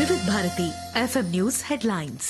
వివిధ Bharati FM news headlines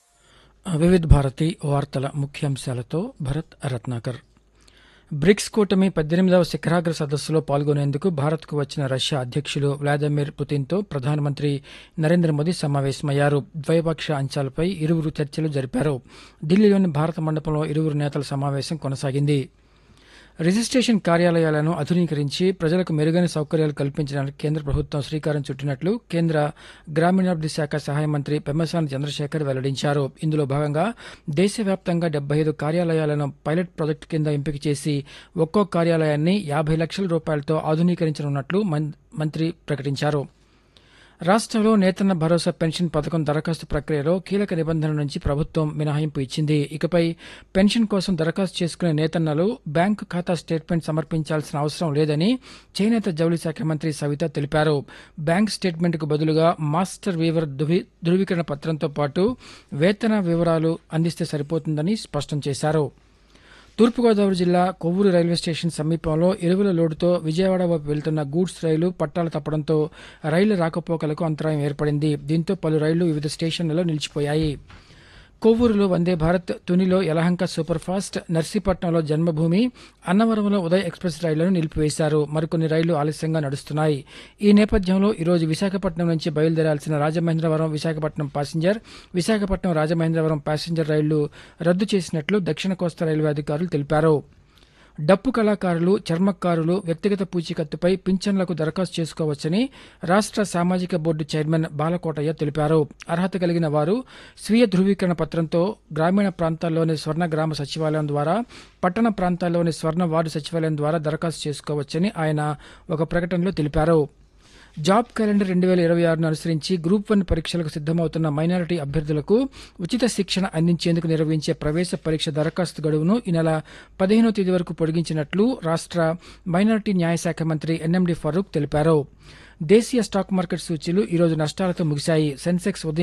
Vividh Bharati వార్తల ముఖ్యాంశాలతో భరత్ రత్నాకర్ బ్రిక్స్ కూటమి పద్దెనిమిదవ శిఖరాగ్ర సదస్సులో పాల్గొనేందుకు భారత్కు వచ్చిన రష్యా అధ్యక్షులు వ్లాదిమిర్ పుతిన్తో ప్రధానమంత్రి నరేంద్ర మోదీ సమావేశమయ్యారు ద్వైపాక్ష అంశాలపై ఇరువురు చర్చలు జరిపారు ఢిల్లీలోని భారత మండపంలో ఇరువురు నేతల సమావేశం కొనసాగింది రిజిస్ట్రేషన్ కార్యాలయాలను ఆధునీకరించి ప్రజలకు మెరుగైన సౌకర్యాలు కల్పించడానికి కేంద్ర ప్రభుత్వం శ్రీకారం చుట్టినట్లు కేంద్ర గ్రామీణాభివృద్ధి శాఖ సహాయ మంత్రి పెమ్మసాని చంద్రశేఖర్ వెల్లడించారు ఇందులో భాగంగా దేశవ్యాప్తంగా డెబ్బై ఐదు కార్యాలయాలను పైలట్ ప్రాజెక్టు కింద ఎంపిక చేసి ఒక్కో కార్యాలయాన్ని యాభై లక్షల రూపాయలతో ఆధునీకరించనున్నట్లు మం- మంత్రి ప్రకటించారు రాష్ట్రంలో నేతన్న భరోసా పెన్షన్ పథకం దరఖాస్తు ప్రక్రియలో కీలక నిబంధనల నుంచి ప్రభుత్వం మినహాయింపు ఇచ్చింది ఇకపై పెన్షన్ కోసం దరఖాస్తు చేసుకునే నేతన్నలు బ్యాంకు ఖాతా స్టేట్మెంట్ సమర్పించాల్సిన అవసరం లేదని చేనేత జౌళి శాఖ మంత్రి సవిత తెలిపారు బ్యాంక్ స్టేట్మెంట్కు బదులుగా మాస్టర్ వీవర్ ధృవీ- ధృవీకరణ పత్రంతో పాటు వేతన వివరాలు అందిస్తే సరిపోతుందని స్పష్టం చేశారు తూర్పుగోదావరి జిల్లా కొవ్వూరు రైల్వే స్టేషన్ సమీపంలో ఎరువుల లోడుతో విజయవాడ వైపు వెళ్తున్న గూడ్స్ రైలు పట్టాలు తప్పడంతో రైలు రాకపోకలకు అంతరాయం ఏర్పడింది దీంతో పలు రైళ్లు వివిధ స్టేషన్లలో నిలిచిపోయాయి కొవ్వూరులో వందే భారత్ తునిలో యలహంక సూపర్ ఫాస్ట్ నర్సీపట్నంలో జన్మభూమి అన్నవరంలో ఉదయ్ ఎక్స్ప్రెస్ రైళ్లను నిలిపివేశారు మరికొన్ని రైళ్లు ఆలస్యంగా నడుస్తున్నాయి ఈ నేపథ్యంలో ఈరోజు విశాఖపట్నం నుంచి బయలుదేరాల్సిన రాజమహేంద్రవరం విశాఖపట్నం ప్యాసింజర్ విశాఖపట్నం రాజమహేంద్రవరం ప్యాసింజర్ రైళ్లు రద్దు చేసినట్లు దక్షిణ కోస్తా రైల్వే అధికారులు తెలిపారు డప్పు కళాకారులు చర్మకారులు వ్యక్తిగత పూచీకత్తుపై పింఛన్లకు దరఖాస్తు చేసుకోవచ్చని రాష్ట్ర సామాజిక బోర్డు చైర్మన్ బాలకోటయ్య తెలిపారు అర్హత కలిగిన వారు స్వీయ ధృవీకరణ పత్రంతో గ్రామీణ ప్రాంతాల్లోని స్వర్ణ గ్రామ సచివాలయం ద్వారా పట్టణ ప్రాంతాల్లోని స్వర్ణ వార్డు సచివాలయం ద్వారా దరఖాస్తు చేసుకోవచ్చని ఆయన ఒక ప్రకటనలో తెలిపారు జాబ్ క్యాలెండర్ రెండు వేల ఇరవై ఆరును అనుసరించి గ్రూప్ వన్ పరీక్షలకు సిద్దమవుతున్న మైనారిటీ అభ్యర్థులకు ఉచిత శిక్షణ అందించేందుకు నిర్వహించే ప్రవేశ పరీక్ష దరఖాస్తు గడువును ఈ నెల పదిహేనో తేదీ వరకు పొడిగించినట్లు రాష్ట్ర మైనారిటీ న్యాయశాఖ మంత్రి ఎన్ఎండి ఫరూక్ తెలిపారు దేశీయ స్టాక్ మార్కెట్ సూచీలు ఈరోజు నష్టాలతో ముగిశాయి సెన్సెక్స్ ఉదయం